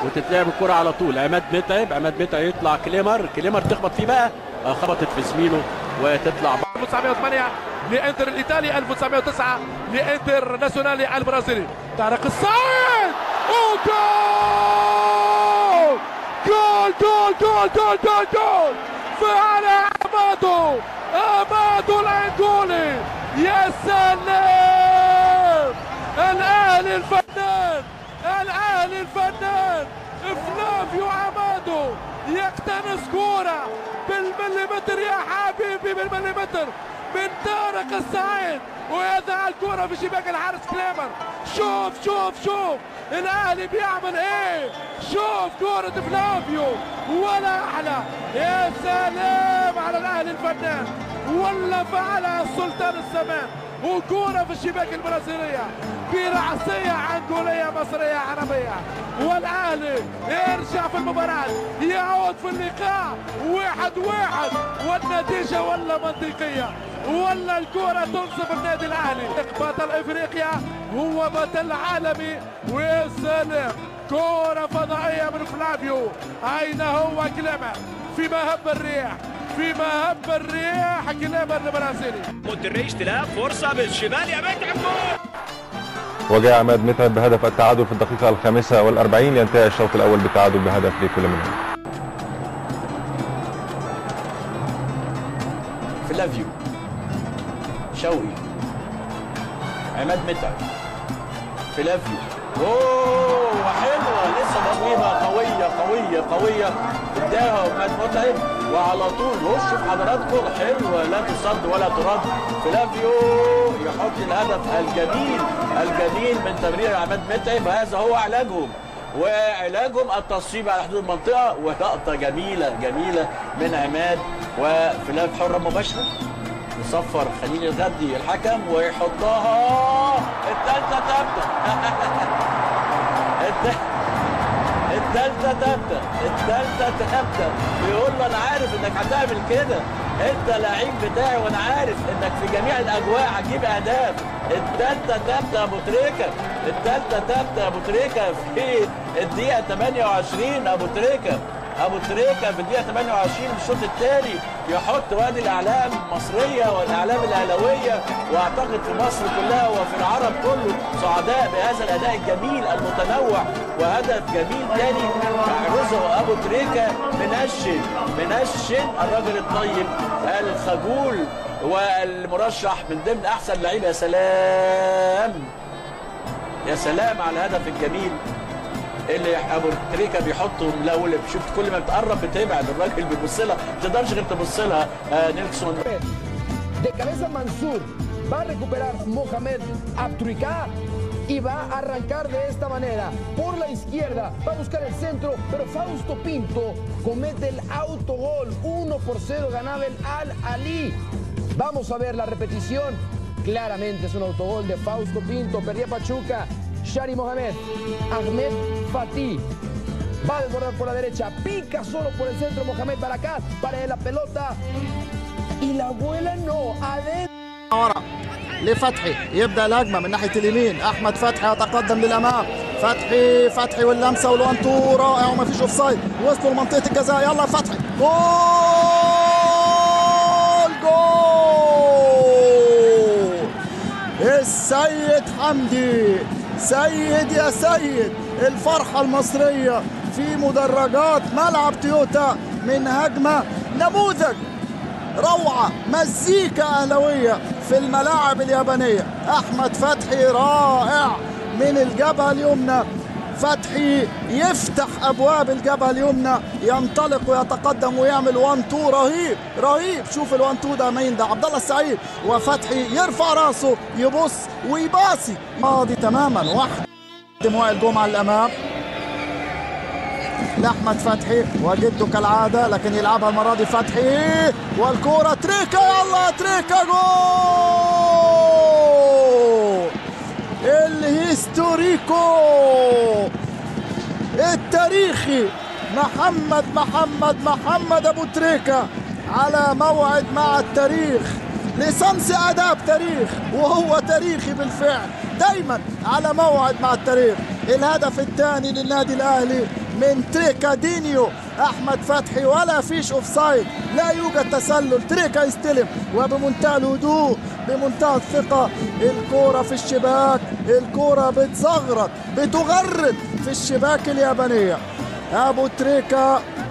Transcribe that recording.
وتتلعب الكرة على طول عماد متعب عماد متعب يطلع كليمر كليمر تخبط فيه بقى آه، خبطت في زميله وتطلع 1908 لانتر الايطالي 1909 لانتر ناسيونالي البرازيلي طارق الصعيد وجول جول جول جول جول جول جول فعل امادو امادو الانجولي يا سلام الاهلي الفنان الاهلي الفنان فلافيو عمادو يقتنص كوره بالمليمتر يا حبيبي بالمليمتر من طارق السعيد ويضع الكرة في شباك الحارس كليمر شوف شوف شوف الاهلي بيعمل ايه شوف كرة فلافيو ولا احلى يا سلام على الاهلي الفنان ولا فعلها السلطان الزمان وكرة في الشباك البرازيلية برأسية عنجولية مصرية عربية والأهلي يرجع في المباراة يعود في اللقاء واحد واحد والنتيجة ولا منطقية ولا الكرة تنصف النادي الأهلي بطل إفريقيا هو بطل عالمي ويا سلام كرة فضائية من فلافيو أين هو كلمة في مهب الريح في مهب الريح كلمة البرازيلي مونتري استلام فرصه بالشمال يا متعب جول وجاء عماد متعب بهدف التعادل في الدقيقة الخامسة والأربعين ينتهي الشوط الأول بالتعادل بهدف لكل منهم فلافيو شوقي عماد متعب فلافيو اوه حلوه لسه تصويبه قويه قويه قويه اداها عماد متعب وعلى طول بص في حضراتكم حلوه لا تصد ولا ترد فلافيو يحط الهدف الجميل الجميل من تمرير عماد متعب هذا هو علاجهم وعلاجهم التصويب على حدود المنطقه ولقطه جميله جميله من عماد وفلاف حره مباشره يصفر خليل الغدي الحكم ويحطها الثالثه تبدا الت- الثالثه تبدا الثالثه تبدا بيقول له انا عارف انك هتعمل كده انت لعيب بتاعي وانا عارف انك في جميع الاجواء هتجيب اهداف الثالثه تبدا ابو تريكه الثالثه تبدا ابو تريكه في الدقيقه 28 ابو تريكه ابو تريكه في الدقيقه 28 الشوط الثاني يحط وادي الاعلام المصريه والاعلام الاهلاويه واعتقد في مصر كلها وفي العرب كله سعداء بهذا الاداء الجميل المتنوع وهدف جميل ثاني يحرزه ابو تريكه منشن منشن الرجل الطيب الخجول والمرشح من ضمن احسن لعيبه يا سلام يا سلام على الهدف الجميل اللي ابو تريكه بيحطه ملول شفت كل ما بتقرب بتبعد الراجل بيبص لها ما تقدرش غير تبص لها آه نيلسون De cabeza Mansur va a recuperar Mohamed Abturika y va a arrancar de esta manera. Por la izquierda va a buscar el centro, pero Fausto Pinto comete el autogol. 1 por 0 ganaba el Al Ali. Vamos a ver la repetición. Claramente es un autogol de Fausto Pinto. Perdía Pachuca. Shari Mohamed. Ahmed Fatih. Va a desbordar por la derecha. Pica solo por el centro Mohamed Barakat. Para la pelota. Y la abuela no. Adentro. ورا لفتحي يبدا الهجمه من ناحيه اليمين احمد فتحي يتقدم للامام فتحي فتحي واللمسه والوانتو رائع وما فيش اوفسايد وصلوا لمنطقه الجزاء يلا فتحي جول جول السيد حمدي سيد يا سيد الفرحه المصريه في مدرجات ملعب تويوتا من هجمه نموذج روعة مزيكا أهلوية في الملاعب اليابانية أحمد فتحي رائع من الجبهة اليمنى فتحي يفتح أبواب الجبهة اليمنى ينطلق ويتقدم ويعمل وان تو رهيب رهيب شوف الوان تو ده مين ده عبد الله السعيد وفتحي يرفع راسه يبص ويباصي ماضي تماما واحد وائل جمعة الأمام لاحمد فتحي وجده كالعاده لكن يلعبها المره دي فتحي والكوره تريكا يلا تريكا جول الهيستوريكو التاريخي محمد محمد محمد ابو تريكا على موعد مع التاريخ لصمس اداب تاريخ وهو تاريخي بالفعل دايما على موعد مع التاريخ الهدف الثاني للنادي الاهلي من تريكا دينيو احمد فتحي ولا فيش اوفسايد لا يوجد تسلل تريكا يستلم وبمنتهى الهدوء بمنتهى الثقه الكوره في الشباك الكوره بتزغرط بتغرد في الشباك اليابانيه ابو تريكا